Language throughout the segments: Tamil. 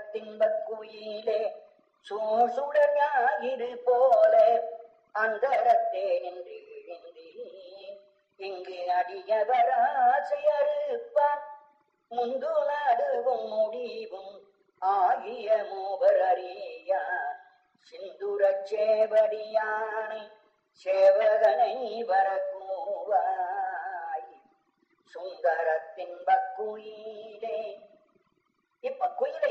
சுந்தரத்தின்பக் குயிலே சூசுடர் ஞாயிறு போல அந்தரத்தே நின்று விழுந்தி இங்கு அடியவராசை அறுப்பான் முந்து நடுவும் முடிவும் ஆகிய மூவர் அறியா சிந்துரச் சேவடியானை சேவகனை வரக்கூவாய் சுந்தரத்தின் பக்குயிலே இப்ப குயிலை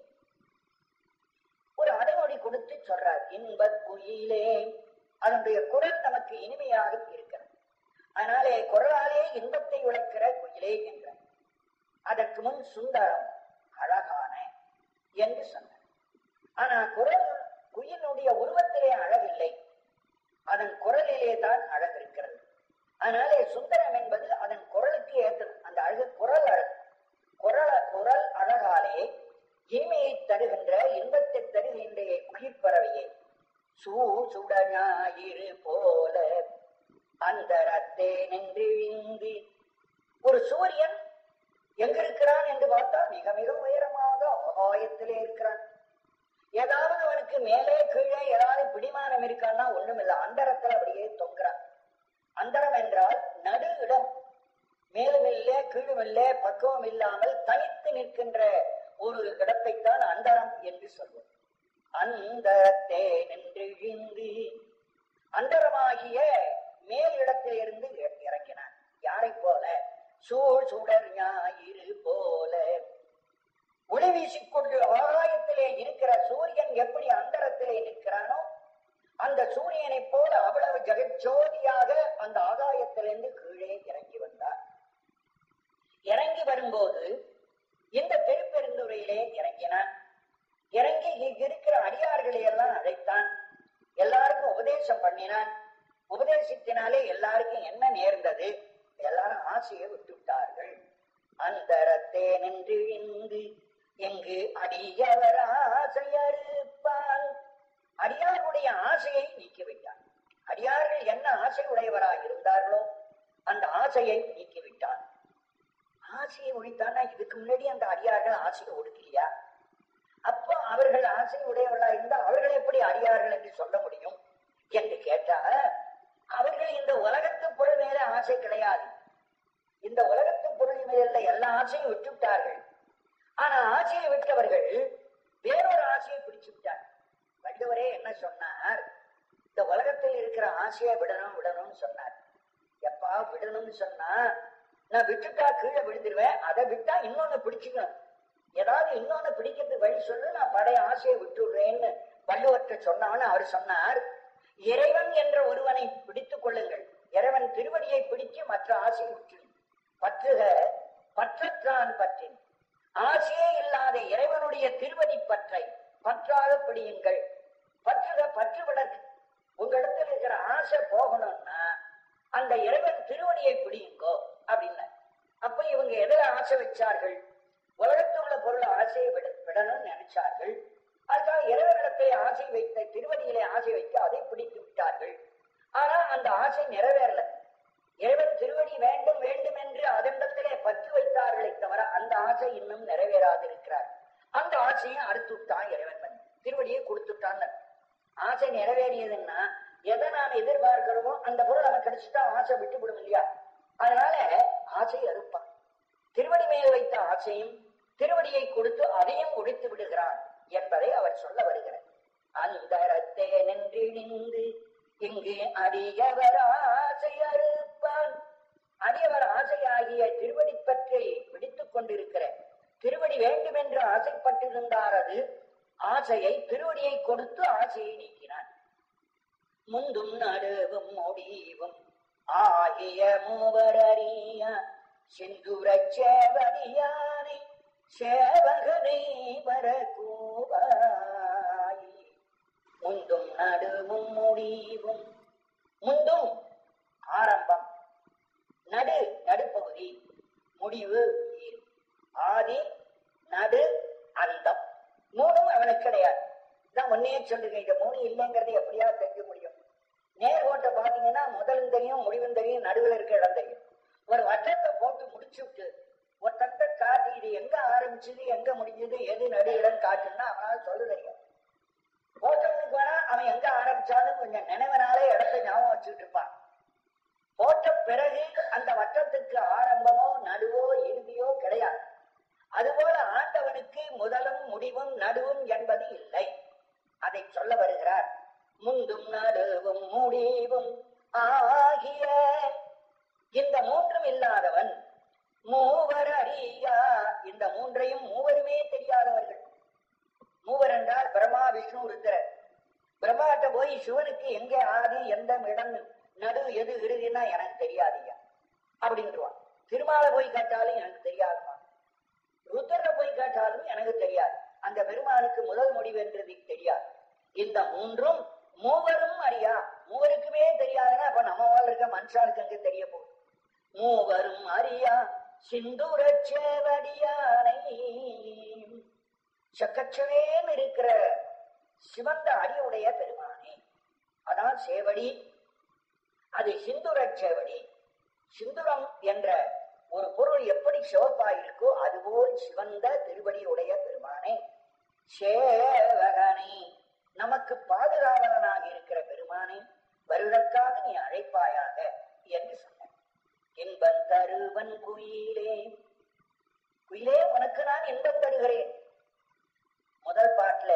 ஒரு அடைமொழி கொடுத்து சொல்றார் இன்பக் குயிலே அதனுடைய குரல் நமக்கு இனிமையாக இருக்கிறது அதனாலே குரலாலே இன்பத்தை உழைக்கிற குயிலே என்றார் அதற்கு முன் சுந்தரம் அழகான என்று சொன்னார் ஆனா குரல் குயிலுடைய உருவத்திலே அழகில்லை அதன் குரலிலே தான் அழகு இருக்கிறது அதனாலே சுந்தரம் என்பது அதன் குரலுக்கு ஏற்றது அந்த அழகு குரல் அழகு குரல குரல் அழகாலே இனிமையை தருகின்ற இன்பத்தை தருகின்ற குயிர்பறவையே சூ சுட ஞாயிறு போல அந்தரத்தே நின்றிழிந்து ஒரு சூரியன் எங்க இருக்கிறான் என்று பார்த்தா மிக மிக உயரமாக ஆகாயத்திலே இருக்கிறான் ஏதாவது அவனுக்கு மேலே கீழே ஏதாவது பிடிமானம் இருக்கான்னா ஒண்ணுமில்ல அந்தரத்துல அப்படியே தொங்குறான் அந்தரம் என்றால் நடு இடம் மேலும் இல்ல கீழும் இல்ல பக்குவம் இல்லாமல் தனித்து நிற்கின்ற ஒரு இடத்தைத்தான் அந்தரம் என்று சொல்வோம் அந்தரத்தே நின்று இழிந்து அந்தரமாகிய மேல் இடத்தில் இருந்து இறங்கினான் யாரை போல சூழ் சுடர் ஞாயிறு போல ஒளி வீசிக்கொண்டு ஆகாயத்திலே இருக்கிற சூரியன் எப்படி அந்தரத்திலே நிற்கிறானோ அந்த சூரியனை போல அவ்வளவு ஜெகஜோதியாக அந்த ஆகாயத்திலிருந்து கீழே இறங்கி வந்தார் இறங்கி வரும்போது இந்த திருப்பெருந்துறையிலே இறங்கினான் இறங்கி இங்க இருக்கிற அடியார்களை எல்லாம் அழைத்தான் எல்லாருக்கும் உபதேசம் பண்ணினான் உபதேசத்தினாலே எல்லாருக்கும் என்ன நேர்ந்தது எல்லாரும் ஆசையை விட்டுவிட்டார்கள் அந்தரத்தே நின்று இந்து எங்கு அடியவர் ஆசை அறுப்பான் அடியாருடைய ஆசையை நீக்கிவிட்டான் அடியார்கள் என்ன ஆசை உடையவராக இருந்தார்களோ அந்த ஆசையை நீக்கிவிட்டான் ஆசையை ஒழித்தானா இதுக்கு முன்னாடி அந்த அடியார்கள் ஆசையை ஒடுக்கலையா அப்போ அவர்கள் ஆசை உடையவர்களா இருந்தா அவர்கள் எப்படி அடியார்கள் என்று சொல்ல முடியும் என்று கேட்டா அவர்கள் இந்த உலகத்து பொருள் மேல ஆசை கிடையாது இந்த உலகத்து பொருள் மேல எல்லா ஆசையும் விட்டுவிட்டார்கள் ஆனா ஆசையை விட்டவர்கள் வேறொரு ஆசையை பிடிச்சு விட்டார் வள்ளுவரே என்ன சொன்னார் இந்த உலகத்தில் இருக்கிற ஆசையை விடணும் விடணும்னு சொன்னார் எப்பா விடணும்னு சொன்னா நான் விட்டுட்டா கீழே விழுந்துருவேன் அதை விட்டா இன்னொன்னு பிடிச்சுக்கணும் ஏதாவது இன்னொன்னு பிடிக்கிறது வழி சொல்லு நான் பழைய ஆசையை விட்டுடுறேன்னு வள்ளுவர்கிட்ட சொன்னான்னு அவர் சொன்னார் இறைவன் என்ற ஒருவனை பிடித்துக் கொள்ளுங்கள் இறைவன் திருவடியை பிடிச்சு மற்ற ஆசையை விட்டு பற்றுக பற்றற்றான் பற்றின் ஆசையே இல்லாத இறைவனுடைய திருவடி பற்றை பற்றாக பிடியுங்கள் பற்றுக பற்று விளக்கு உங்களிடத்தில் இருக்கிற ஆசை போகணும்னா அந்த இறைவன் திருவடியை பிடியுங்கோ அப்படின்னா அப்ப இவங்க எதுல ஆசை வச்சார்கள் உலகத்தில் உள்ள பொருள் ஆசையை விட விடணும்னு நினைச்சார்கள் அதுக்காக இறைவனிடத்தை ஆசை வைத்த திருவடியிலே ஆசை வைத்து அதை பிடித்து விட்டார்கள் ஆனா அந்த ஆசை நிறைவேறல இறைவன் திருவடி வேண்டும் வேண்டும் என்று அதனிடத்திலே பற்று வைத்தார்களே தவிர அந்த ஆசை இன்னும் நிறைவேறாது இருக்கிறார் அந்த ஆசையை அறுத்து விட்டான் இறைவன் வந்து திருவடியை கொடுத்துட்டான்னு ஆசை நிறைவேறியதுன்னா எதை நாம் எதிர்பார்க்கிறோமோ அந்த பொருள் நமக்கு கிடைச்சிட்டா ஆசை விட்டுவிடும் இல்லையா அதனால ஆசை அறுப்பான் திருவடி மேல் வைத்த ஆசையும் திருவடியை கொடுத்து அதையும் ஒழித்து விடுகிறான் என்பதை அவர் சொல்ல வருகிறார் அந்தரத்தே நின்றிழிந்து இங்கு அடியவர் ஆசை அறுப்பான் அடியவர் ஆசையாகிய திருவடி பற்றி பிடித்துக் கொண்டிருக்கிற திருவடி வேண்டும் என்று ஆசைப்பட்டிருந்தார் அது ஆசையை திருவடியை கொடுத்து ஆசையை நீக்கினான் முந்தும் நடுவும் முடிவும் ஆகிய மூவர் அறிய சிந்துரச் சேவடியானை சேவகனை வர கூவாய் முந்தும் நடுவும் முடிவும் முந்தும் ஆரம்பம் நடு நடுப்பகுதி முடிவு ஆதி நடு அந்தம் மூணும் அவனுக்கு கிடையாது இதான் முன்னே சொல்லுங்க இந்த மூணு இல்லைங்கிறத எப்படியாவது தெரிஞ்ச முடியும் நேர் ஓட்ட பாத்தீங்கன்னா முதலும் தெரியும் முடிவும் தெரியும் நடுவில் இருக்க இடம் தெரியும் ஒரு வட்டத்தை போட்டு முடிச்சு விட்டு ஒருத்தந்த காட்டு இது எங்க ஆரம்பிச்சது எங்க முடிஞ்சது எது நடுகிறன்னு காட்டுன்னா அவனால சொல்ல தெரியும் போட்டவனுக்கு வேணா அவன் எங்க ஆரம்பிச்சாலும் கொஞ்சம் நினைவனாலே இடத்த ஞாபகம் வச்சுட்டு இருப்பான் போட்ட பிறகு அந்த வட்டத்துக்கு ஆரம்பமோ நடுவோ இறுதியோ கிடையாது அதுபோல ஆண்டவனுக்கு முதலும் முடிவும் நடுவும் என்பது இல்லை அதை சொல்ல வருகிறார் முந்தும் நடுவும் முடிவும் ஆகிய இந்த மூன்றும் இல்லாதவன் மூவர் அறியா இந்த மூன்றையும் மூவருமே தெரியாதவர்கள் மூவர் என்றால் பிரம்மா விஷ்ணு ருத்திரர் பிரம்மாட்ட போய் சிவனுக்கு எங்கே ஆதி எந்த இடம் நடு எது இறுதினா எனக்கு தெரியாதுயா அப்படின்றான் திருமாலை போய் கேட்டாலும் எனக்கு தெரியாதுமா ருத்ர போய் கேட்டாலும் எனக்கு தெரியாது அந்த பெருமானுக்கு முதல் முடிவு என்றது தெரியாது இந்த மூன்றும் மூவரும் அறியா மூவருக்குமே தெரியாதுன்னா அப்ப நம்ம வாழ் இருக்க மனுஷாளுக்கு அங்க தெரிய போகுது மூவரும் அறியா சிந்துர சேவடியானை சக்கச்சவேன்னு இருக்கிற சிவந்த அடியுடைய பெருமானே அதான் சேவடி அது சிந்துர சேவடி சிந்துரம் என்ற ஒரு பொருள் எப்படி சிவப்பாயிருக்கோ அதுபோல் சிவந்த திருவடியுடைய பெருமானே சேவகனை நமக்கு பாதுகாவலனாக இருக்கிற பெருமானை வருவதற்காக நீ அழைப்பாயாக என்று சொன்ன இன்பம் தருவன் குயிலே குயிலே உனக்கு நான் இன்பம் தருகிறேன் முதல் பாட்டுல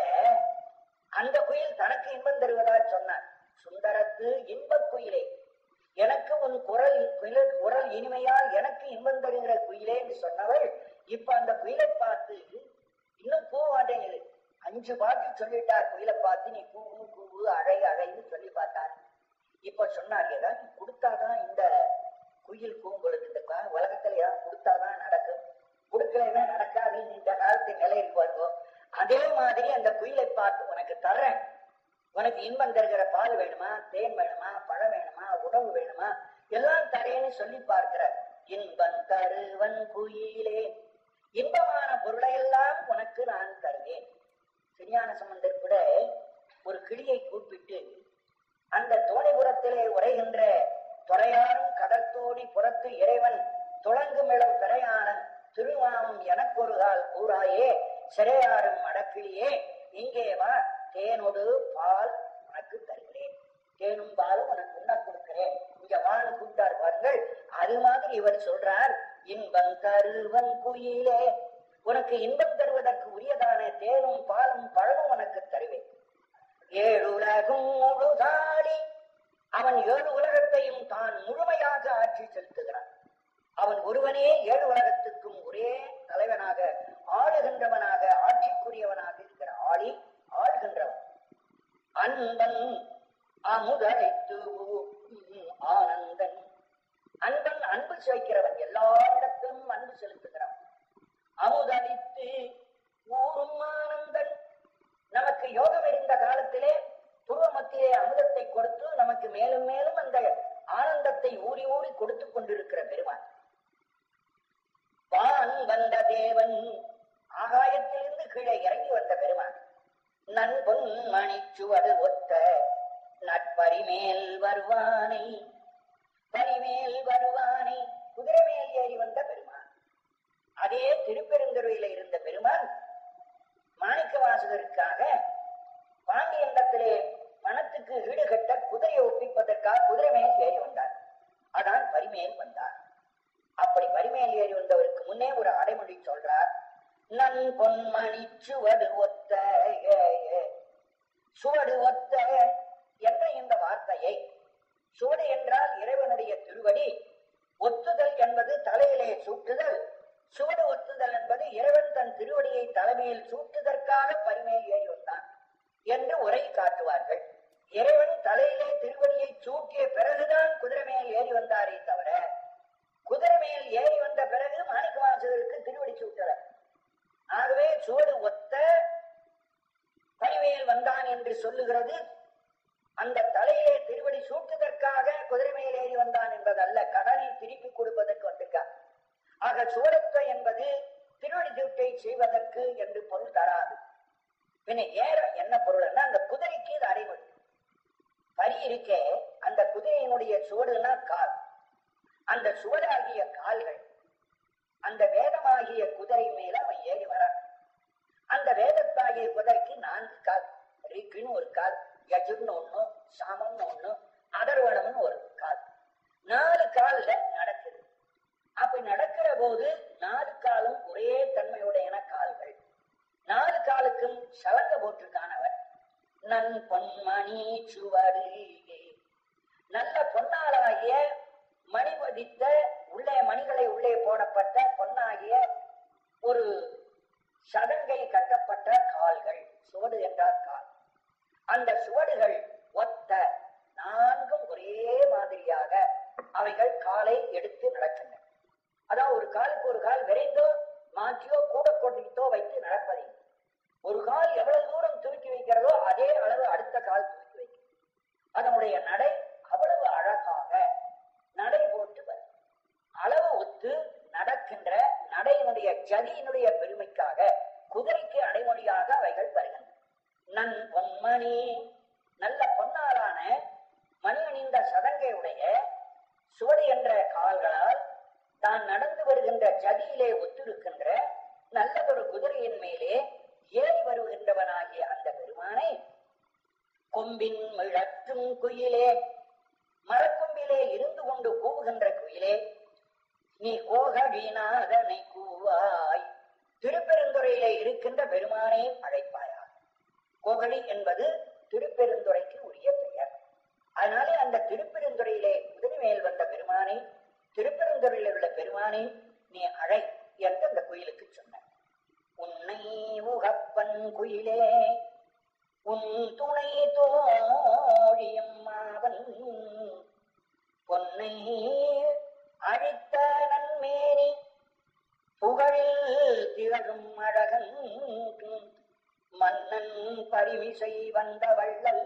அந்த குயில் தனக்கு இன்பம் தருவதா சொன்னார் சுந்தரத்து இன்பக் குயிலே எனக்கு உன் குரல் குயில் குரல் இனிமையால் எனக்கு இன்பம் தருகிற குயிலே என்று சொன்னவள் இப்ப அந்த குயிலை பார்த்து இன்னும் கூவ மாட்டேங்குது அஞ்சு பாட்டு சொல்லிட்டார் குயிலை பார்த்து நீ கூவு கூவு அழை அழைன்னு சொல்லி பார்த்தார் இப்ப சொன்னார் ஏதாவது கொடுத்தாதான் இந்த குயில் கூம்புறது இந்த கா- உலகத்துல ஏதாவது கொடுத்தாதான் நடக்கும் கொடுக்கலைன்னா நடக்காதுன்னு இந்த காலத்து நிலை இருப்பாருக்கோ அதே மாதிரி அந்த குயிலை பார்த்து உனக்கு தர்றேன் உனக்கு இன்பம் தருகிற பால் வேணுமா தேன் வேணுமா பழம் வேணுமா உணவு வேணுமா எல்லாம் தரேன்னு சொல்லி பார்க்கிறார் இன்பம் தருவன் குயிலே இன்பமான பொருளை எல்லாம் உனக்கு நான் தருவேன் திருஞான சம்பந்தர் கூட ஒரு கிளியை கூப்பிட்டு அந்த தோணிபுரத்திலே உரைகின்ற துறையாரும் கடற்தோடி புறத்து இறைவன் துளங்குமிழம் பிறையானன் திருவாமம் எனக்கொரு கால் கூறாயே சிறையாரும் மடக்கிளியே இங்கே வா தேனோடு பால் உனக்கு தருகிறேன் தேனும் பாலும் உனக்கு உண்ண கொடுக்கிறேன் இங்க வான்னு கூப்பிட்டார் பாருங்கள் அது மாதிரி இவர் சொல்றார் இன்பம் தருவன் குயிலே உனக்கு இன்பம் தருவதற்கு உரியதான தேனும் பாலும் பழமும் உனக்கு தருவேன் ஏழுலகும் முழுதாடி அவன் ஏழு உலகத்தையும் தான் முழுமையாக ஆட்சி செலுத்துகிறான் அவன் ஒருவனே ஏழு உலகத்துக்கும் ஒரே தலைவனாக ஆளுகின்றவனாக ஆட்சிக்குரியவனாக இருக்கிற ஆளி ஆளுகின்றவன் அன்பன் அமுதனைத்து ஊட்டும் ஆனந்தன் அன்பன் அன்பு சேர்க்கிறவன் எல்லா இடத்திலும் அன்பு செலுத்துகிறவன் அமுதளித்து ஊரும் ஆனந்தன் நமக்கு யோகம் இருந்த காலத்திலே துருவ மத்தியே அமுதத்தை கொடுத்து நமக்கு மேலும் மேலும் அந்த ஆனந்தத்தை ஊறி ஊறி கொடுத்து கொண்டிருக்கிற பெருமான் வான் வந்த தேவன் ஆகாயத்திலிருந்து கீழே இறங்கி வந்த பெருமான் நண்பொன் மணிச்சுவது ஒத்த நட்பரிமேல் வருவானை பரிமேல் வருவானை குதிரை மேல் ஏறி வந்த பெருமான் அதே திருப்பெருந்துறையில இருந்த பெருமான் மாணிக்க வாசகருக்காக பாண்டியண்டத்திலே பணத்துக்கு ஈடுகட்ட குதிரையை ஒப்பிப்பதற்காக குதிரை மேல் ஏறி வந்தார் அதான் பரிமேல் வந்தார் அப்படி பரிமேல் ஏறி வந்தவருக்கு முன்னே ஒரு அடைமொழி சொல்றார் நன் பொன்மணி சுவடு ஒத்த சுவடு ஒத்த என்ற இந்த வார்த்தையை சுவடு என்றால் இறைவனுடைய திருவடி ஒத்துதல் என்பது தலையிலே சூட்டுதல் சுவடு ஒத்துதல் என்பது இறைவன் தன் திருவடியை தலைமையில் சூட்டுதற்காக பரிமேல் ஏறி வந்தான் என்று உரை காட்டுவார்கள் இறைவன் தலையிலே திருவடியை சூட்டிய பிறகுதான் குதிரை மேல் ஏறி வந்தாரே தவிர குதிரை மேல் ஏறி வந்த பிறகு மாணிக்கவாசகருக்கு திருவடி சூட்டவர் ஆகவே சுவடு ஒத்த பரிமேல் வந்தான் என்று சொல்லுகிறது அந்த தலையிலே திருவடி சூட்டுவதற்காக குதிரை மேல் ஏறி வந்தான் என்பதல்ல கடனை திருப்பி கொடுப்பதற்கு வந்திருக்கார் ஆக சுவடத்துவ என்பது திருவடி சூட்டை செய்வதற்கு என்று பொருள் தராது பின்ன ஏற என்ன பொருள்னா அந்த குதிரைக்கு இது அடைமொழி பரி இருக்கே அந்த குதிரையினுடைய சுவடுனா கால் அந்த சுவடாகிய கால்கள் அந்த வேதமாகிய குதிரை மேல அவன் ஏறி வரான் அந்த வேதத்தாகிய குதிரைக்கு நான்கு கால் ரிக்குன்னு ஒரு கால் யஜுன்னு ஒண்ணு சாமம்னு ஒண்ணு அதர்வனம்னு ஒரு கால் நாலு கால்ல நடக்குது அப்படி நடக்கிற போது நாலு காலும் ஒரே தன்மையுடையன கால்கள் நாலு காலுக்கும் சலங்க போட்டிருக்கான் அவன் நன் பொன்மணி சுவடு நல்ல பொன்னாளாகிய மணி பதித்த உள்ளே மணிகளை உள்ளே போடப்பட்ட பொன்னாகிய ஒரு சதங்கை கட்டப்பட்ட கால்கள் சுவடு என்றால் கால் அந்த சுவடுகள் ஒத்த நான்கும் ஒரே மாதிரியாக அவைகள் காலை எடுத்து நடக்கின்றன அதான் ஒரு காலுக்கு ஒரு கால் விரைந்தோ மாற்றியோ கூட கொண்டித்தோ வைத்து நடப்பதை ஒரு கால் எவ்வளவு தூரம் தூக்கி வைக்கிறதோ அதே அளவு அடுத்த கால் தூக்கி வைக்கும் அதனுடைய நடை அவ்வளவு அழகாக நடை போட்டு வரும் அளவு ஒத்து நடக்கின்ற நடையினுடைய ஜதியினுடைய பெருமைக்காக குதிரைக்கு அடைமொழியாக அவைகள் வருகின்றன நன் பொன்மணி நல்ல பொன்னாலான மணி அணிந்த சதங்கையுடைய சுவடி என்ற கால்களால் தான் நடந்து வருகின்ற ஜதியிலே ஒத்திருக்கின்ற நல்லதொரு குதிரையின் மேலே ஏறி வருகின்றவனாகிய அந்த பெருமானை கொம்பின் மிழற்றும் குயிலே மரக்கொம்பிலே இருந்து கொண்டு கூவுகின்ற குயிலே நீ கோகடிநாதனை கூவாய் திருப்பெருந்துறையிலே இருக்கின்ற பெருமானை அழைப்பாயா கோகடி என்பது திருப்பெருந்துறைக்கு உரிய பெயர் அதனாலே அந்த திருப்பெருந்துறையிலே குதிரை மேல் வந்த பெருமானை திருப்பெருந்துறையில் உள்ள பெருமானை நீ அழை என்று அந்த குயிலுக்கு சொன்ன உன்னை உகப்பன் குயிலே உன் துணை தோழியும் அவன் பொன்னை அழித்த நன்மேனி புகழில் திகழும் அழகன் மன்னன் பரிமிசை வந்த வள்ளல்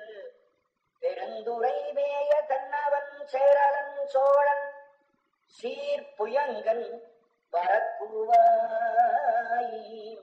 பெருந்துரை மேய தன்னவன் சேரலன் சோழன் சீர்புயங்கன் வரக்குவாய்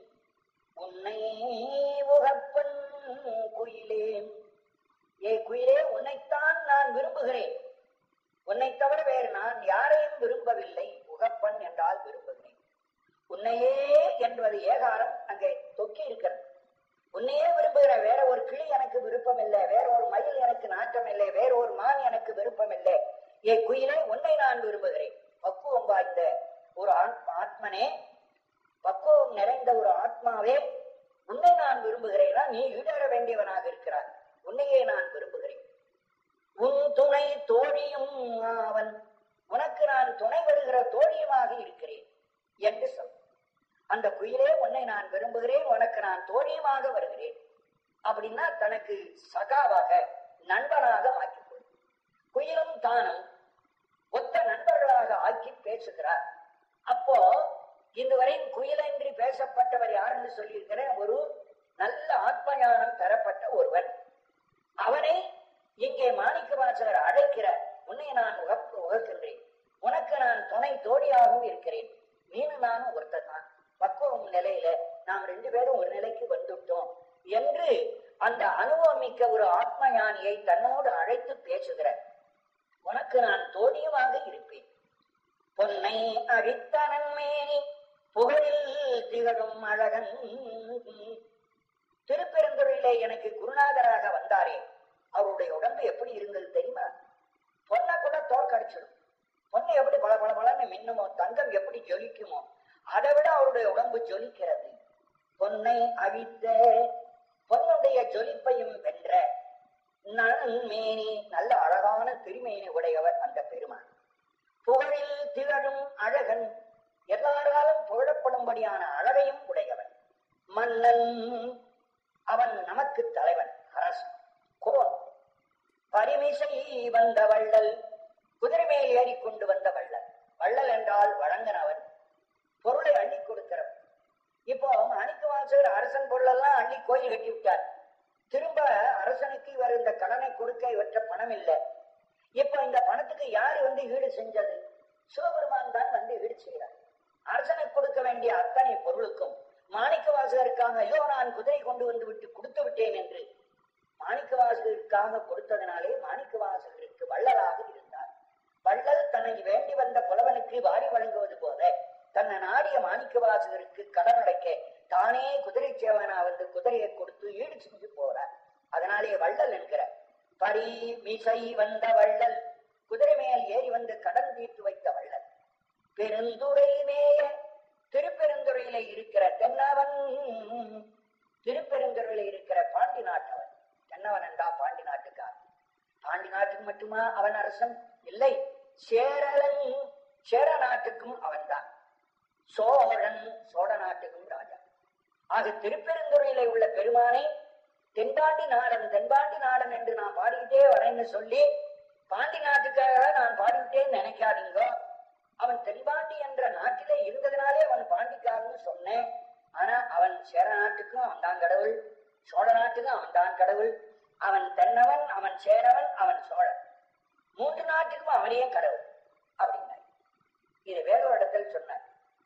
உன்னை உகப்பன் குயிலே ஏ குயிலே உன்னைத்தான் நான் விரும்புகிறேன் உன்னை தவிர வேறு நான் யாரையும் விரும்பவில்லை உகப்பன் என்றால் விரும்புகிறேன் உன்னையே என்பது ஏகாரம் அங்கே தொக்கி இருக்கிறது உன்னையே விரும்புகிற வேற ஒரு கிளி எனக்கு விருப்பம் இல்லை வேற ஒரு மயில் எனக்கு நாட்டம் இல்லை வேற ஒரு மான் எனக்கு விருப்பம் இல்லை ஏ குயிலே உன்னை நான் விரும்புகிறேன் பக்குவம் வாய்ந்த ஒரு ஆத்- ஆத்மனே பக்குவம் நிறைந்த ஒரு ஆத்மாவே உன்னை நான் விரும்புகிறேனா நீ ஈடேற வேண்டியவனாக இருக்கிறாய் உன்னையே நான் விரும்புகிறேன் உன் துணை தோழியும் அவன் உனக்கு நான் துணை வருகிற தோழியுமாக இருக்கிறேன் என்று சொல் அந்த குயிலே உன்னை நான் விரும்புகிறேன் உனக்கு நான் தோழியுமாக வருகிறேன் அப்படின்னா தனக்கு சகாவாக நண்பனாக ஆக்கிக்கொள் குயிலும் தானும் ஒத்த நண்பர்களாக ஆக்கி பேசுகிறார் அப்போ இதுவரை குயிலன்றி பேசப்பட்டவர் யாருன்னு சொல்லியிருக்கிற ஒரு நல்ல ஆத்ம ஞானம் பெறப்பட்ட ஒருவன் அவனை இங்கே மாணிக்க வாசகர் அழைக்கிறார் உன்னை நான் உகப்பு உகக்கின்றேன் உனக்கு நான் துணை தோழியாகவும் இருக்கிறேன் நீனும் நானும் ஒருத்தர் தான் பக்குவம் நிலையில நாம் ரெண்டு பேரும் ஒரு நிலைக்கு வந்துட்டோம் என்று அந்த அனுபவம் மிக்க ஒரு ஆத்ம ஞானியை தன்னோடு அழைத்து பேசுகிறார் உனக்கு நான் தோழியுமாக இருப்பேன் பொன்னை அழித்த நன்மேனி புகழில் திகழும் அழகன் திருப்பெருந்துறையிலே எனக்கு குருநாதராக வந்தாரே அவருடைய உடம்பு எப்படி இருந்தது தெரியுமா பொன்னை கூட தோற்கடிச்சிடும் பொண்ணு எப்படி பல பல பலன்னு மின்னுமோ தங்கம் எப்படி ஜொலிக்குமோ அதை விட அவருடைய உடம்பு ஜொலிக்கிறது பொன்னை அழித்த பொன்னுடைய ஜொலிப்பையும் வென்ற நன்மேனி நல்ல அழகான திருமேனி உடையவர் அந்த பெருமான் புகழில் திகழும் அழகன் எல்லாராலும் புகழப்படும்படியான அழகையும் உடையவன் மன்னன் அவன் நமக்கு தலைவன் அரசன் கோன் பரிமிசை வந்த வள்ளல் குதிரை மேல் ஏறி கொண்டு வந்த வள்ளல் வள்ளல் என்றால் வழங்கினவன் பொருளை அள்ளி கொடுக்கிறவன் இப்போ மாணிக்கவாசகர் அரசன் பொருளெல்லாம் அள்ளி கோயில் கட்டி விட்டார் திரும்ப அரசனுக்கு இவர் இந்த கடனை கொடுக்க இவற்ற பணம் இல்லை இப்ப இந்த பணத்துக்கு யாரு வந்து ஈடு செஞ்சது சிவபெருமான் தான் வந்து ஈடு செய்கிறார் அரசனுக்கு கொடுக்க வேண்டிய அத்தனை பொருளுக்கும் மாணிக்கவாசகருக்காக ஐயோ நான் குதிரை கொண்டு வந்து விட்டு கொடுத்து விட்டேன் என்று மாணிக்கவாசகருக்காக கொடுத்ததனாலே மாணிக்கவாசகருக்கு வள்ளலாக இருந்தார் வள்ளல் தன்னை வேண்டி வந்த புலவனுக்கு வாரி வழங்குவது போல தன்னை நாடிய மாணிக்க வாசகருக்கு கடன் அடைக்க தானே குதிரை சேவனா வந்து குதிரையை கொடுத்து ஈடு செஞ்சு போறார் அதனாலே வள்ளல் என்கிற பரி மிசை வந்த வள்ளல் குதிரை மேல் ஏறி வந்து கடன் தீர்த்து வைத்த வள்ளல் பெருந்துரை மேய திருப்பெருந்துறையில இருக்கிற தென்னவன் திருப்பெருந்துறையில இருக்கிற பாண்டி நாட்டவன் தென்னவன் என்றா பாண்டி நாட்டுக்காரன் பாண்டி நாட்டுக்கு மட்டுமா அவன் அரசன் இல்லை சேரலன் சேர நாட்டுக்கும் அவன்தான் சோழன் சோழ நாட்டுக்கும் ராஜா ஆக திருப்பெருந்துறையில உள்ள பெருமானை தென்பாண்டி நாடன் தென்பாண்டி நாடன் என்று நான் பாடிக்கிட்டே வரேன்னு சொல்லி பாண்டி நாட்டுக்காக நான் பாடிக்கிட்டேன்னு நினைக்காதீங்க அவன் தென்பாண்டி என்ற நாட்டிலே இருந்ததுனாலே அவன் பாண்டிக்காரன்னு சொன்னேன் ஆனா அவன் சேர நாட்டுக்கும் அவன் தான் கடவுள் சோழ நாட்டுக்கும் அவன் தான் கடவுள் அவன் தென்னவன் அவன் சேரவன் அவன் சோழன் மூன்று நாட்டுக்கும் அவனே கடவுள் அப்படின்னார் இது வேற ஒரு இடத்தில் சொன்னார்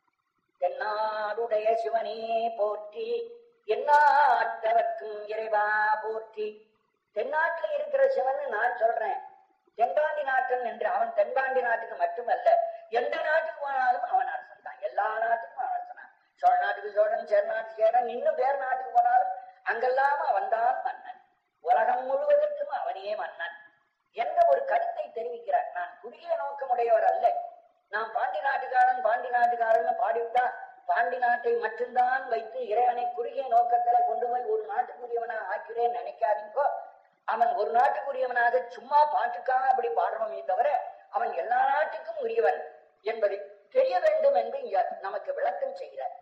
தென்னாடுடைய சிவனே போற்றி எந்நாட்டவர்க்கும் இறைவா போற்றி தென்னாட்டுல இருக்கிற சிவன் நான் சொல்றேன் தென்பாண்டி நாட்டன் என்று அவன் தென்பாண்டி நாட்டுக்கு மட்டுமல்ல எந்த நாட்டுக்கு போனாலும் அவன் அரசன் தான் எல்லா நாட்டுக்கும் அவன் அரசனா சோழ நாட்டுக்கு சோழன் சேர நாட்டுக்கு சேரன் இன்னும் வேறு நாட்டுக்கு போனாலும் அங்கெல்லாம் அவன்தான் மன்னன் உலகம் முழுவதற்கும் அவனே மன்னன் என்ற ஒரு கருத்தை தெரிவிக்கிறார் நான் குறுகிய நோக்கமுடையவர் அல்ல நான் பாண்டி நாட்டுக்காரன் பாண்டி நாட்டுக்காரன் பாடிவிட்டா பாண்டி நாட்டை மட்டும்தான் வைத்து இறைவனை குறுகிய நோக்கத்துல கொண்டு போய் ஒரு நாட்டுக்குரியவனா ஆக்கிறேன் நினைக்காதீங்கோ அவன் ஒரு நாட்டுக்குரியவனாக சும்மா பாட்டுக்காக அப்படி பாடுறோமே தவிர அவன் எல்லா நாட்டுக்கும் உரியவன் என்பதை தெரிய வேண்டும் என்று இங்க நமக்கு விளக்கம் செய்கிறார்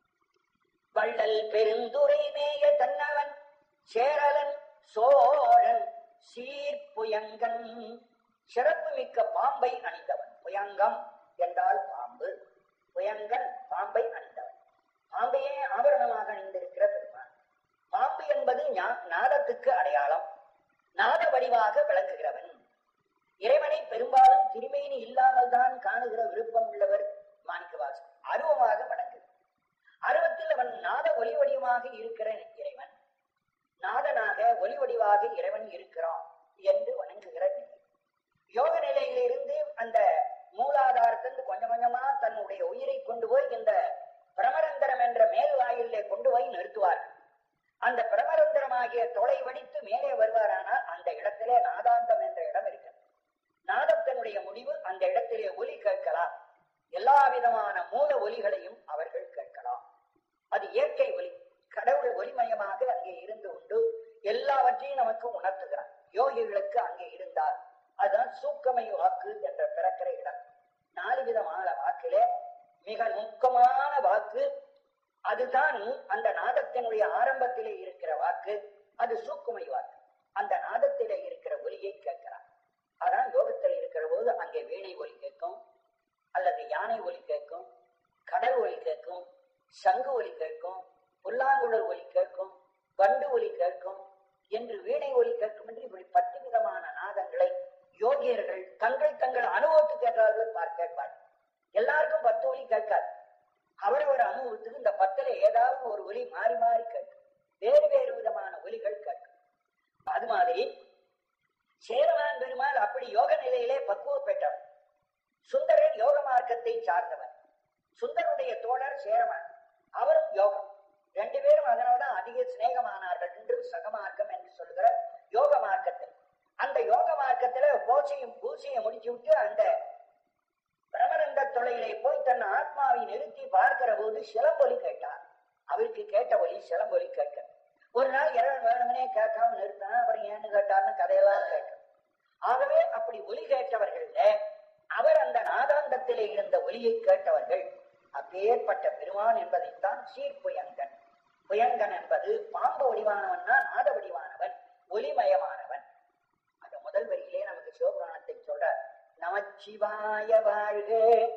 வள்ளல் பெருந்துரை மேய தன்னவன் சேரலன் சோழன் சீர்புயங்கன் சிறப்பு மிக்க பாம்பை அணிந்தவன் புயங்கம் என்றால் பாம்பு புயங்கன் பாம்பை அணிந்தவன் பாம்பையே ஆபரணமாக அணிந்திருக்கிற பெருமான் பாம்பு என்பது ஞா- நாதத்துக்கு அடையாளம் நாத வடிவாக விளங்குகிறவன் இறைவனை பெரும்பாலும் திருமேனி இல்லாமல் தான் காணுகிற விருப்பம் உள்ளவர் மாணிக்கவாசன் அருவமாக வணங்கு அருவத்தில் அவன் நாத ஒலி வடிவமாக இருக்கிற இறைவன் நாதனாக ஒலி வடிவாக இறைவன் இருக்கிறான் என்று வணங்குகிற நிலை யோக நிலையிலிருந்து அந்த மூலாதாரத்திலிருந்து கொஞ்சம் கொஞ்சமா தன்னுடைய உயிரை கொண்டு போய் இந்த பிரமரந்தரம் என்ற மேல் வாயிலே கொண்டு போய் நிறுத்துவார்கள் அந்த பிரமரந்தரமாகிய தொலை வடித்து மேலே வருவாரானால் அந்த இடத்திலே நாதாந்தம் என்ற இடம் இருக்கிறது நாதத்தினுடைய முடிவு அந்த இடத்திலே ஒலி கேட்கலாம் எல்லா விதமான மூல ஒலிகளையும் அவர்கள் கேட்கலாம் அது இயற்கை ஒலி கடவுள் ஒளிமயமாக அங்கே இருந்து உண்டு எல்லாவற்றையும் நமக்கு உணர்த்துகிறார் யோகிகளுக்கு அங்கே இருந்தார் அதுதான் சூக்கமை வாக்கு என்ற பிறக்கிற இடம் நாலு விதமான வாக்கிலே மிக நுட்கமான வாக்கு அதுதான் அந்த நாதத்தினுடைய ஆரம்பத்திலே இருக்கிற வாக்கு அது சூக்குமை வாக்கு அந்த நாதத்திலே இருக்கிற ஒலியை கேட்கிறார் அதான் யோகத்தில் இருக்கிற போது அங்கே வீணை ஒலி கேட்கும் அல்லது யானை ஒலி கேட்கும் கடல் ஒலி கேட்கும் சங்கு ஒலி கேட்கும் புல்லாங்குழல் ஒலி கேட்கும் வண்டு ஒலி கேட்கும் என்று வீணை ஒலி கேட்கும் என்று இப்படி பத்து விதமான நாதங்களை யோகியர்கள் தங்கள் தங்கள் அனுபவத்துக்கு ஏற்றார்கள் பார்க்க கேட்பார் எல்லாருக்கும் பத்து ஒலி கேட்காது அவரவர் அனுபவத்துக்கு இந்த பத்துல ஏதாவது ஒரு ஒலி மாறி மாறி கேட்கும் வேறு வேறு விதமான ஒலிகள் கேட்கும் அது மாதிரி சேரவான் பெருமாள் அப்படி யோக நிலையிலே பக்குவம் பெற்றவர் சுந்தரன் யோக மார்க்கத்தை சார்ந்தவர் சுந்தருடைய தோழர் சேரவான் அவரும் யோகம் ரெண்டு பேரும் அதனால்தான் அதிக சிநேகமானார்கள் என்று சகமார்க்கம் என்று சொல்கிற யோக மார்க்கத்தில் அந்த யோக மார்க்கத்துல பூசையும் பூசையை முடிச்சு விட்டு அந்த பிரமரந்த தொலையிலே போய் தன் ஆத்மாவை நிறுத்தி பார்க்கிற போது சிலம்பொலி கேட்டார் அவருக்கு கேட்ட ஒலி சிலம்பொலி கேட்க ஒரு நாள் இறைவன் வேணுமனே கேட்காம நிறுத்தினா அப்புறம் ஏன்னு கேட்டார்னு கதையெல்லாம் கேட்டோம் ஆகவே அப்படி ஒலி கேட்டவர்கள்ல அவர் அந்த நாதாந்தத்திலே இருந்த ஒலியை கேட்டவர்கள் அப்பேற்பட்ட பெருமான் என்பதைத்தான் சீர்புயங்கன் புயங்கன் என்பது பாம்பு வடிவானவன்னா நாத வடிவானவன் ஒலிமயமானவன் அந்த முதல் வரியிலே நமக்கு சிவபுராணத்தை சொல்ற நமச்சிவாய வாழ்க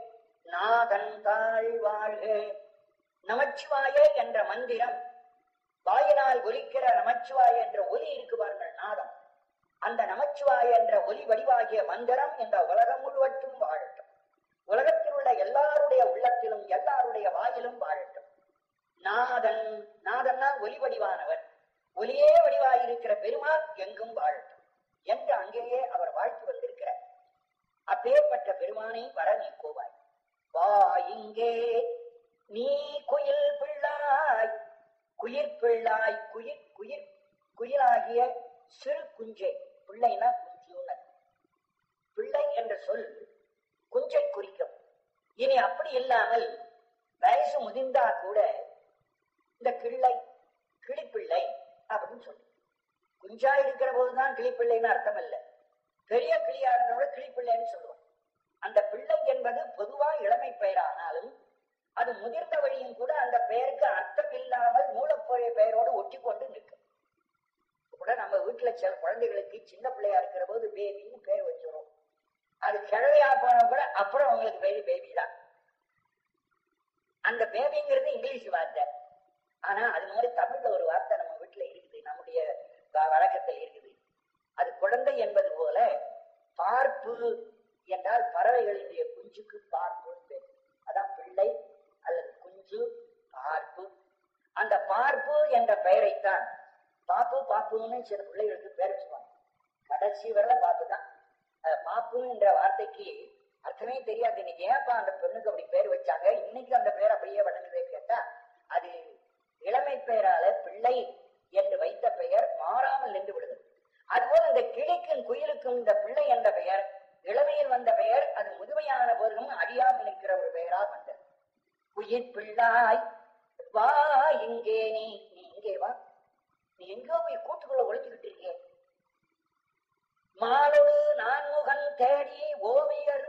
நாதன் தாழ் வாழ்க நமச்சிவாய என்ற மந்திரம் வாயினால் ஒலிக்கிற நமச்சிவாய என்ற ஒலி இருக்கு பாருங்கள் நாதம் அந்த நமச்சிவாய என்ற ஒலி வடிவாகிய மந்திரம் இந்த உலகம் முழுவற்றும் வாழட்டும் உலகத்தில் உள்ள எல்லாருடைய உள்ளத்திலும் எல்லாருடைய வாயிலும் வாழட்டும் நாதன் நாதன்னா ஒலி வடிவானவர் ஒலியே வடிவாயிருக்கிற பெருமாள் எங்கும் வாழட்டும் என்று அங்கேயே அவர் வாழ்த்து வந்திருக்கிறார் அப்பேற்பட்ட பெருமானை வர நீ கோவாய் வா இங்கே நீ குயில் பிள்ளாய் குயிர் பிள்ளாய் குயிர் குயிர் குயிலாகிய சிறு குஞ்சை பிள்ளைனா குஞ்சுன்னு பிள்ளை என்ற சொல் குஞ்சை குறிக்கும் இனி அப்படி இல்லாமல் வயசு முதிர்ந்தா கூட இந்த கிள்ளை கிளிப்பிள்ளை அப்படின்னு சொல்லு குஞ்சா இருக்கிற போதுதான் கிளிப்பிள்ளைன்னு அர்த்தம் இல்ல பெரிய கிளியா இருந்தவங்க கிளிப்பிள்ளைன்னு சொல்லுவோம் அந்த பிள்ளை என்பது பொதுவா இளமை பெயரானாலும் அது முதிர்ந்த வழியும் கூட அந்த பெயருக்கு அர்த்தம் இல்லாமல் மூலப்பொருள் பெயரோடு ஒட்டி கொண்டு நிற்கும் கூட நம்ம வீட்டுல சில குழந்தைகளுக்கு சின்ன பிள்ளையா இருக்கிற போது பேபின்னு பேர் வச்சிடும் அது கிழவையா போன கூட அப்புறம் அவங்களுக்கு பேரு பேபி தான் அந்த பேபிங்கிறது இங்கிலீஷ் வார்த்தை ஆனா அது மாதிரி தமிழ்ல ஒரு வார்த்தை நம்ம வீட்டுல இருக்குது நம்முடைய வ- வழக்கத்தில் இருக்குது அது குழந்தை என்பது போல பார்ப்பு என்றால் பறவைகளினுடைய குஞ்சுக்கு பார்ப்பு பேர் அதான் பிள்ளை அல்லது குஞ்சு பார்ப்பு அந்த பார்ப்பு என்ற பெயரைத்தான் பாப்பு பாப்புன்னு சில பிள்ளைகளுக்கு பேர் வச்சுப்பாங்க கடைசி வரல பாப்பு தான் அஹ் பாப்பு என்ற வார்த்தைக்கு அர்த்தமே தெரியாது இன்னைக்கு ஏன்ப்பா அந்த பெண்ணுக்கு அப்படி பேர் வச்சாங்க இன்னைக்கு அந்த பேர் அப்படியே வழங்குதே கேட்டா அது இளமை பெயரால பிள்ளை என்று வைத்த பெயர் மாறாமல் நின்று விடுகிறது அதுபோல் இந்த கிளிக்கும் குயிலுக்கும் இந்த பிள்ளை என்ற பெயர் இளமையில் வந்த பெயர் அது முதுமையான போதிலும் அழியாமல் நிற்கிற ஒரு பெயரால் வந்தது உயிர் பிள்ளாய் வா இங்கே நீ நீ இங்கே வா நீ எங்கோ போய் கூட்டுக்குள்ள ஒளிஞ்சுக்கிட்டு இருக்கியே மாலோடு நான்முகன் தேடி ஓவியர்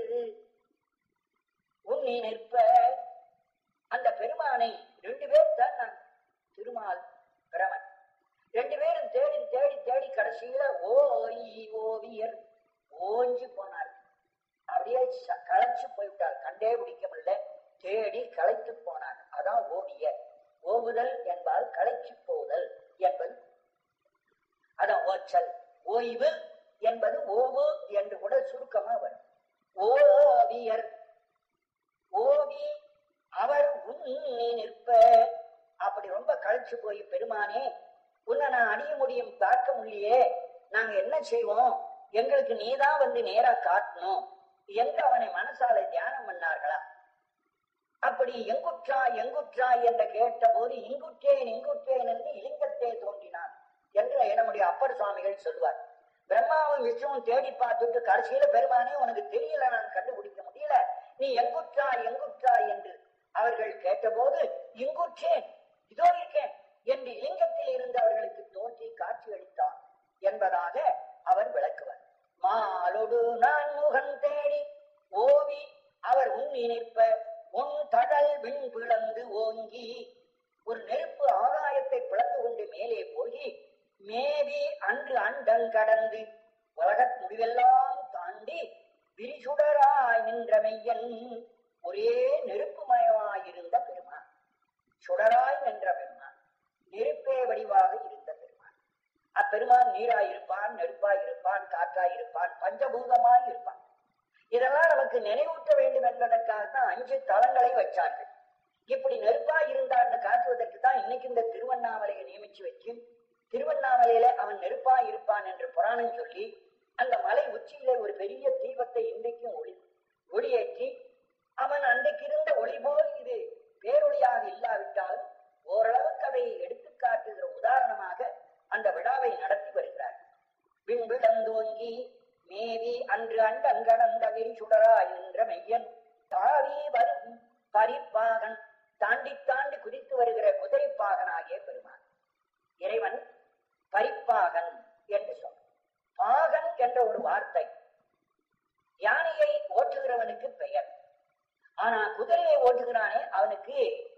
உன்னி நிற்ப அந்த பெருமானை ரெண்டு பேர் தான் நான் திருமால் பிரமன் ரெண்டு பேரும் தேடி தேடி தேடி கடைசியில ஓய் ஓவியர் ஓஞ்சி போனார் அப்படியே ச- களைச்சு போய்விட்டார் கண்டே பிடிக்க முடியல தேடி களைத்து போனார் அதான் ஓவியர் ஓவுதல் என்பால் களைச்சு போதல் என்பது அதான் ஓச்சல் ஓய்வு என்பது ஓவு என்று கூட சுருக்கமா வரும் ஓவியர் ஓவி அவர் உன்னி நிற்ப அப்படி ரொம்ப கழிச்சு போய் பெருமானே உன்னை நான் அணிய முடியும் பார்க்க முடியலையே நாங்க என்ன செய்வோம் எங்களுக்கு நீதான் வந்து நேரா காட்டணும் என்று அவனை மனசால தியானம் பண்ணார்களா அப்படி எங்குற்றா எங்குற்றா என்று கேட்ட போது இங்குற்றேன் இங்குற்றேன் என்று இலிங்கத்தே தோன்றினான் என்று நம்முடைய அப்பர் சுவாமிகள் சொல்வார் பிரம்மாவும் விஷ்ணுவும் தேடி பார்த்துட்டு கடைசியில பெருமானே உனக்கு தெரியல நான் கண்டுபிடிக்க முடியல நீ எங்குற்றா எங்குற்றா என்று அவர்கள் கேட்டபோது இங்குற்றேன் இதோ இருக்கேன் என்று இலிங்கத்தில் இருந்து அவர்களுக்கு தோன்றி காட்சி அளித்தான் என்பதாக அவர் விளக்குவார் மாலொடு நான் முகன் தேடி ஓவி அவர் உன்னி நிற்ப உன் தடல் விண் பிளந்து ஓங்கி ஒரு நெருப்பு ஆகாயத்தை பிளந்து கொண்டு மேலே போய் மேவி அன்று அண்டன் கடந்து உலகத் முடிவெல்லாம் தாண்டி விரிசுடராய் நின்ற மெய்யன் ஒரே நெருப்புமயமாயிருந்த பெருமான் சுடராய் நின்ற பெருமான் நெருப்பே வடிவாக இருந்த பெருமான் அப்பெருமான் நீராய் இருப்பான் நெருப்பாய் இருப்பான் காற்றாய் இருப்பான் பஞ்சபூதமாய் இருப்பான் இதெல்லாம் நமக்கு நினைவூட்ட வேண்டும் என்பதற்காக தான் அஞ்சு தலங்களை வச்சார்கள் இப்படி நெருப்பாய் இருந்தான்னு காட்டுவதற்கு தான் இன்னைக்கு இந்த திருவண்ணாமலையை நியமிச்சு வச்சு திருவண்ணாமலையில அவன் நெருப்பாய் இருப்பான் என்று புராணம் சொல்லி அந்த மலை உச்சியிலே ஒரு பெரிய தீபத்தை இன்றைக்கும் ஒளி ஒளியேற்றி அவன் அன்றைக்கு இருந்த ஒளி போல் இது பேரொளியாக இல்லாவிட்டாலும் ஓரளவுக்கு அதை எடுத்து காட்டுகிற உதாரணமாக அந்த விழாவை நடத்தி வருகிறார் விண்பிளந்தோங்கி மேவி அன்று அண்டன் கடந்த விரிசுடராய் நின்ற மெய்யன் தாவி வரும் பரிப்பாகன் தாண்டி தாண்டி குதித்து வருகிற குதிரைப்பாகனாகிய பெருமான் இறைவன் பரிப்பாகன் என்று சொன்ன பாகன் என்ற ஒரு வார்த்தை யானையை ஓட்டுகிறவனுக்கு பெயர் ஆனா குதிரையை ஓட்டுகிறானே அவனுக்கு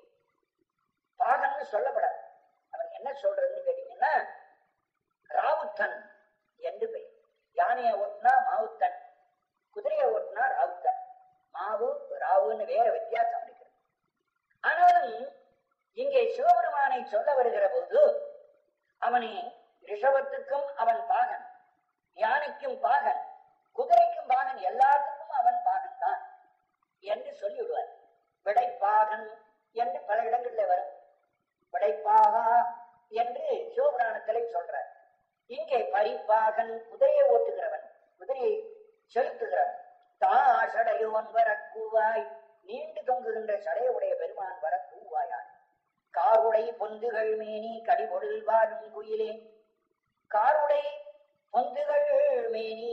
பாகன்னு சொல்லப்படாது அவன் என்ன சொல்றதுன்னு கேட்டீங்கன்னா ராவுத்தன் என்று பெயர் யானையை ஓட்டுனா மாவுத்தன் குதிரையை ஓட்டுனா ராவுத்தன் மாவு ராவுன்னு வேற வித்தியாசம் இருக்கிறது ஆனாலும் இங்கே சிவபெருமானை சொல்ல வருகிற போது அவனை ரிஷபத்துக்கும் அவன் பாகன் யானைக்கும் பாகன் குதிரைக்கும் பாகன் எல்லாத்துக்கும் அவன் பாகன் தான் என்று சொல்லிவிடுவார் விடைப்பாகன் என்று பல இடங்கள்ல வரும் விடைப்பாகா என்று சிவபுராணத்திலே சொல்றார் இங்கே பரிப்பாகன் குதிரையை ஓட்டுகிறவன் குதிரையை செலுத்துகிறவன் தாசடையோன் வரக்கூவாய் நீண்டு தொங்குகின்ற சடையுடைய பெருமான் வர கூவாயான் காருடை பொந்துகள் மேனி கடிபொடில் வாழும் குயிலே காருடை பொந்துகள் மேனி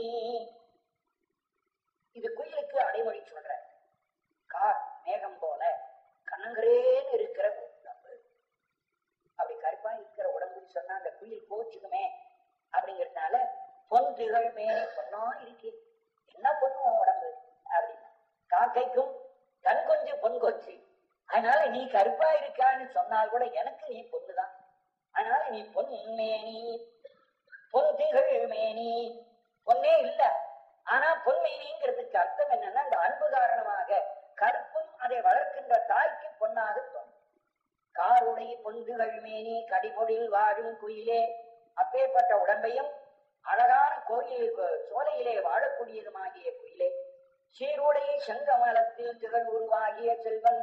இது குயிலுக்கு அடைமொழி சொல்ற கார் மேகம் போல கண்ணங்கரேன்னு இருக்கிற உடம்பு அப்படி கருப்பா இருக்கிற உடம்புன்னு சொன்னா அந்த குயில் கோச்சுக்குமே அப்படிங்கிறதுனால பொன் திகழ் மேலே பொண்ணா இருக்கே என்ன பண்ணுவோம் உடம்பு அப்படின்னு காக்கைக்கும் தன் கொஞ்சம் பொன் கொச்சு அதனால நீ கருப்பா இருக்கான்னு சொன்னால் கூட எனக்கு நீ பொண்ணுதான் அதனால நீ பொன் மேனி பொன் திகழ் மேனி பொன்னே இல்ல ஆனா பொன்மேனிங்கிறதுக்கு அர்த்தம் என்னன்னா அந்த அன்பு காரணமாக கருப்பும் அதை வளர்க்கின்ற தாய்க்கு பொன்னாக தோணும் காருடை பொந்துகள் மேனி கடிபொடில் வாழும் குயிலே அப்பேற்பட்ட உடம்பையும் அழகான கோயில் சோலையிலே வாழக்கூடியதுமாகிய குயிலே சீருடை செங்கமலத்தில் திகழ் உருவாகிய செல்வன்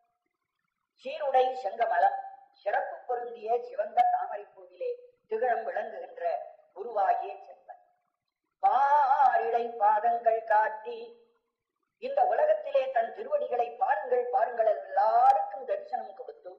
சீருடை செங்கமலம் சிறப்பு பொருந்திய சிவந்த தாமரை பூவிலே திகழம் விளங்குகின்ற உருவாகிய செல்வன் பாரிடை பாதங்கள் காட்டி இந்த உலகத்திலே தன் திருவடிகளை பாருங்கள் பாருங்கள் எல்லாருக்கும் தரிசனம் கொடுத்து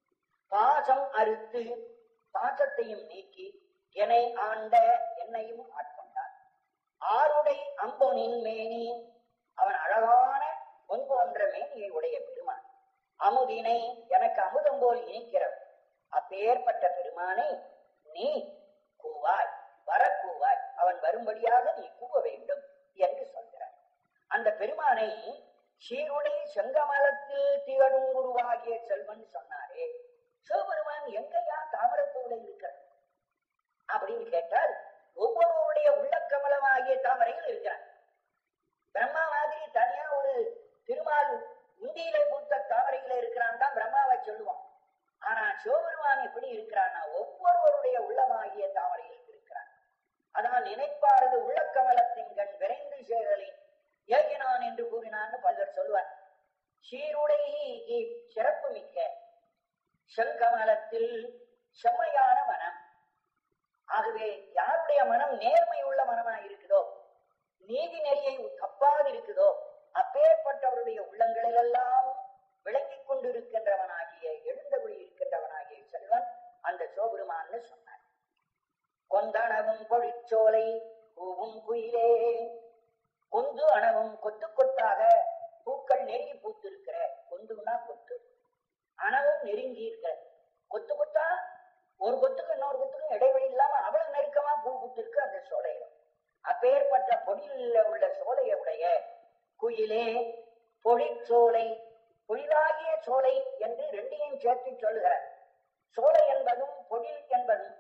பாசம் அறுத்து பாசத்தையும் நீக்கி என்னை ஆண்ட என்னையும் ஆட்கொண்டார் ஆருடை அம்பொனின் மேனி அவன் அழகான பொன் போன்ற மேனியை உடைய பெருமான் அமுதினை எனக்கு அமுதம் போல் இனிக்கிறவன் அப்பேற்பட்ட பெருமானை நீ கூவாய் வர கூவாய் அவன் வரும்படியாக நீ கூவ வேண்டும் என்று சொல்கிறார் அந்த பெருமானை சீருடை செங்கமலத்தில் திகழும் உருவாகிய செல்வன் சொன்னாரே சிவபெருமான் எங்கயா தாமரப்பூவில் இருக்கிறார் அப்படின்னு கேட்டால் ஒவ்வொருவருடைய உள்ளக்கமலமாகிய தாமரையில் இருக்கிறான் பிரம்மா மாதிரி தனியா ஒரு திருமால் உண்டியில பூத்த தாமரையில இருக்கிறான் தான் பிரம்மாவை சொல்லுவான் ஆனா சிவபெருமான் எப்படி இருக்கிறான்னா ஒவ்வொருவருடைய உள்ளமாகிய தாமரையில் இருக்கிறான் அதனால் நினைப்பாரது உள்ளக்கமலத்தின் கண் விரைந்து சேரலின் ஏகினான் என்று கூறினான்னு பலர் சொல்லுவார் சீருடை சிறப்பு மிக்க செங்கமலத்தில் செம்மையான மனம் ஆகவே யாருடைய மனம் நேர்மை உள்ள மனமாய் இருக்குதோ நீதி நெறியை தப்பாது இருக்குதோ அப்பேற்பட்டவருடைய உள்ளங்களிலெல்லாம் விளங்கிக் கொண்டிருக்கின்றவனாகிய எழுந்தபடி இருக்கின்றவனாகிய செல்வன் அந்த சோபெருமான்னு சொன்னார் கொந்தனவும் பொழிச்சோலை பூவும் குயிலே கொந்து அணவும் கொத்து கொத்தாக பூக்கள் நெருங்கி பூத்திருக்கிற கொந்துனா கொத்து அணவும் நெருங்கி இருக்கிற கொத்து கொத்தா ஒரு கொத்துக்கு இன்னொரு கொத்துக்கும் இடைவெளி இல்லாம அவ்வளவு நெருக்கமா பூ பூத்திருக்கு அந்த சோலையில அப்பேற்பட்ட பொடியில உள்ள சோலையை உடைய குயிலே பொழிச்சோலை பொழிலாகிய சோலை என்று ரெண்டையும் சேர்த்து சொல்லுகிறார் சோலை என்பதும் பொழில் என்பதும்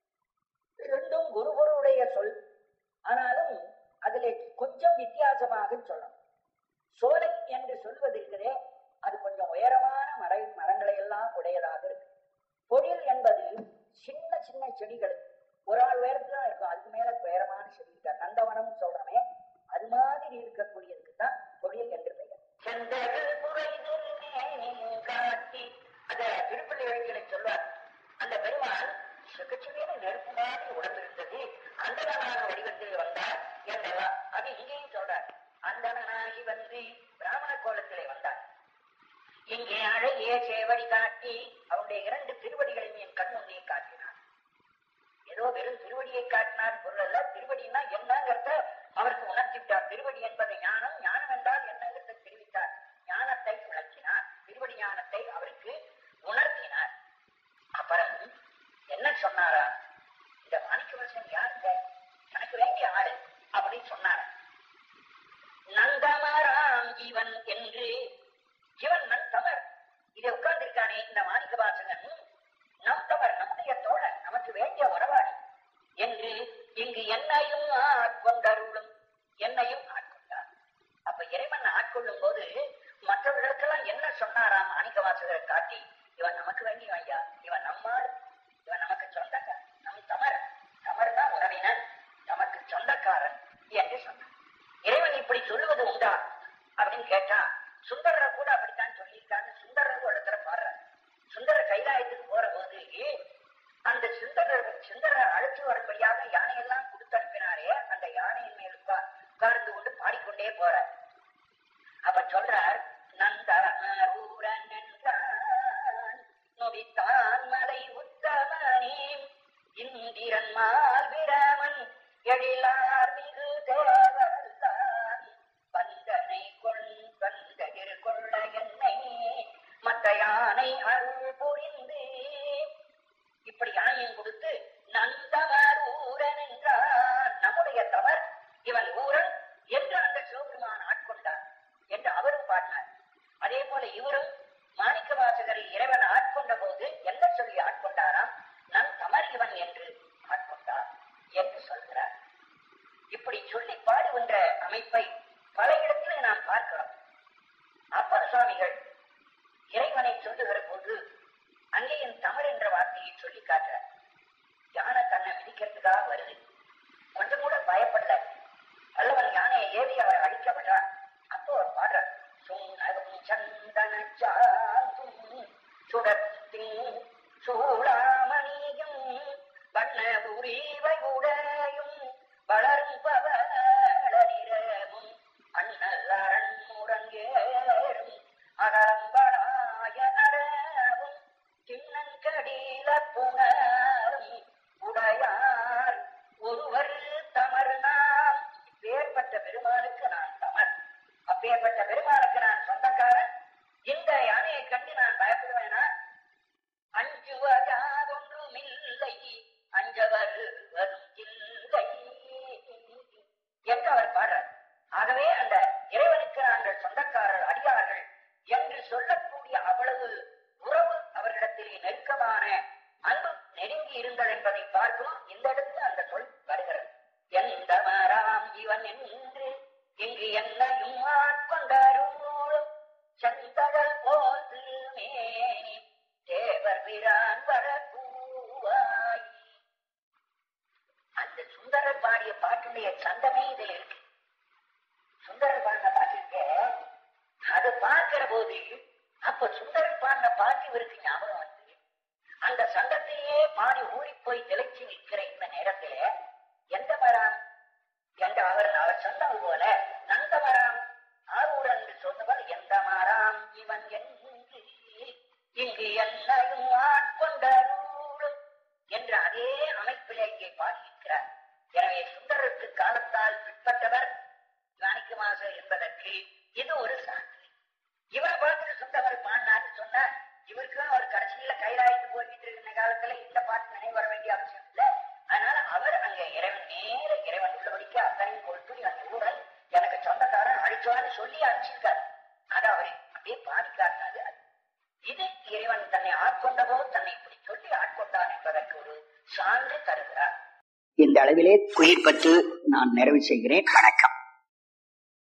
இரண்டும் குருபொருடைய சொல் ஆனாலும் அதிலே கொஞ்சம் வித்தியாசமாக சொல்லணும் சோலை என்று சொல்வதற்கிறே அது கொஞ்சம் உயரமான மர மரங்களை எல்லாம் உடையதாக இருக்கு பொழில் என்பது சின்ன சின்ன செடிகள் ஒரு ஆள் உயரத்துல தான் இருக்கும் அதுக்கு மேல உயரமான செடி இருக்கா நந்தவனம் சொல்றமே அது மாதிரி இருக்கக்கூடியதுக்கு தான் பொழில் என்று பெயர் செந்தமிழ் புரைதொரு மேனியும் காட்டி அந்த திருப்பள்ளி வழிகளை சொல்வார் அந்த பெருமான் சிகச்சுமையான நெருப்பு மாதிரி உடம்பு இருந்தது அந்தனாக வடிவத்தில் வந்தார் என்றெல்லாம் அது இங்கேயும் சொல்றார் அந்தனாகி வந்து பிராமண கோலத்திலே வந்தார் இங்கே அழகிய சேவடி காட்டி அவருடைய இரண்டு திருவடிகளையும் என் கண் முன்னே காட்டினார் ஏதோ வெறும் திருவடியை காட்டினார் பொருள் அல்ல திருவடினா என்னங்கிறத அவருக்கு உணர்த்தி விட்டார் திருவடி என்பது ஞானம் ஞானம் என்றால் என்னங்கிறத தெரிவித்தார் ஞானத்தை விளக்கினார் திருவடி ஞானத்தை அவருக்கு உணர்த்தினார் அப்புறம் என்ன சொன்னாரா இந்த மாணிக்கவாசன் யாருங்க எனக்கு வேண்டிய ஆளு அப்படின்னு சொன்னார் நந்தமராம் ஜீவன் என்று ஜீவன் நன் தமர் இதை உட்கார்ந்திருக்கானே இந்த மாணிக்க வாசகன் நம் தமர் நம்முடைய தோழன் நமக்கு வேண்டிய உறவாடி என்று இங்கு என்னையும் ஆட்கொண்டருளும் என்னையும் ஆட்கொண்டார் அப்ப இறைவன் ஆட்கொள்ளும் போது மற்றவர்களுக்கெல்லாம் என்ன சொன்னாராம் மாணிக்க வாசகரை காட்டி இவன் நமக்கு வேண்டிய ஐயா இவன் நம்மால் இவன் நமக்கு சொந்தக்காரன் நம் தமர் தமர் தான் உறவினன் நமக்கு சொந்தக்காரன் என்று சொன்னார் இறைவன் இப்படி சொல்லுவது உண்டா அப்படின்னு கேட்டா சுந்தரர் கூட அப்படித்தான் சொல்லியிருக்காங்க சுந்தரர் ஒரு இடத்துல பாடுறார் சுந்தர கைலாயத்துக்கு போற போது அந்த சுந்தரர் சுந்தரர் அழைச்சு வரும்படியாக யானையெல்லாம் கொடுத்து அனுப்பினாரே அந்த யானையின் மேல் உட்கா- உட்கார்ந்து கொண்டு பாடிக்கொண்டே போறார் அப்ப சொல்றார் நந்த தன்மால் விராமன் எழிலார் மிகு தேவர்தான் வந்தனை கொள் வந்தகிர் கொள்ள என்னை மற்ற யானை அருள் புரிந்து இப்படி யானையும் கொடுத்து நந்தவர் ஊரன் என்றார் நம்முடைய தவர் இவன் ஊரன் என்று அந்த சிவபெருமான் ஆட்கொண்டார் என்று அவரும் பாடினார் அதே போல இவரும் மாணிக்க வாசகரை இறைவன் ஆட்கொண்ட போது என்ன சொல்லி ஆட்கொண்டாராம் நன் தமர் இவன் என்று ஆட்கொண்டார் என்று சொல்கிறார் இப்படி சொல்லி பாடுகின்ற அமைப்பை பல இடத்திலே நாம் பார்க்கிறோம் அப்பர் சுவாமிகள் இறைவனை சொல்லுகிற போது அங்கேயும் தமிழ் என்ற வார்த்தையை சொல்லி காட்டுறார் யானை தன்னை மிதிக்கிறதுக்காக வருது கொஞ்சம் கூட பயப்படல அல்லவன் யானையை ஏறி அவர் அழிக்கப்பட்டார் அப்போ அவர் பாடுறார் சுண்ணரும் சந்தன சாந்தும் சுடத்தின் சூளாமணியும் வண்ண உரிவை உடையும் வளரும் பவளநிறமும் அண்ணல் அரண் முரங்கேறும் அகம்பளாய அறவும் சின்னங்கடில புணரும் உடையார் ஒருவர் தமர் நாம் பேர்பட்ட பெருமானுக்கு நான் தமர் அப்பேற்பட்ட பெருமானுக்கு நான் சொந்தக்காரன் இந்த யானையை கண்டு நான் பயப்படுவேனா அஞ்சுவதாதொன்றுமில்லை அஞ்சவர் வரும் இல்லை என்று அவர் பாடுறார் ஆகவே அந்த இறைவனுக்கு நாங்கள் சொந்தக்காரர் அடியார்கள் என்று சொல்லக்கூடிய அவ்வளவு உறவு அவர்களிடத்திலே நெருக்கமான அன்பு நெருங்கி இருந்தது என்பதை பார்க்கிறோம் இந்த இடத்துல அந்த சொல் வருகிறது எந்த மராம் இவன் என்று இங்கு என்னையும் ஆட்கொண்டாரும் செந்தழல் போது மேனி தேவர் பிரான் வரக்கூவாய் அந்த சுந்தரர் பாடிய பாட்டுடைய சந்தமே இதில் இருக்கு சுந்தரர் பாடின பாட்டிருக்க அது பார்க்கிற போது அப்ப சுந்தரர் பாடின பாட்டு இவருக்கு ஞாபகம் வந்து அந்த சங்கத்தையே பாடி ஊறி போய் திளைச்சு நிற்கிற இந்த நேரத்துல எந்த மரம் என்ற அவர் அவர் சொன்னது போல நந்த மரம் ஆரூரன் என்று சொன்னவர் எந்த மரம் இவன் என்று இங்கு என்னையும் ஆட்கொண்டருளும் என்ற அதே அமைப்பிலே இங்கே பாடியிருக்கிறார் எனவே சுந்தரருக்கு காலத்தால் பிற்பட்டவர் மாணிக்கமாசர் என்பதற்கு இது ஒரு சான்று இவரை பார்த்துட்டு சுந்தரர் பாடினார்னு சொன்னா இவருக்கு அவர் கடைசியில கைலாயத்து போய்கிட்டு இருக்கிற காலத்துல இந்த பாட்டு நினைவு வர வேண்டிய அவசியம் இல்லை அதனால அவர் அங்க இறைவன் நேர இறைவன் உள்ளபடிக்கு அத்தனையும் கொடுத்து அந்த ஊரல் எனக்கு சொந்தக்காரன் அழிச்சோன்னு சொல்லி அனுப்பிச்சிருக்காரு அது அவரை அப்படியே பாடி காட்டினது அது. இது இறைவன் தன்னை ஆட்கொண்டபோ தன்னை இப்படி சொல்லி ஆட்கொண்டான் என்பதற்கு ஒரு சான்று தருகிறார் இந்த அளவிலே குயிர்பற்று நான் நிறைவு செய்கிறேன் வணக்கம்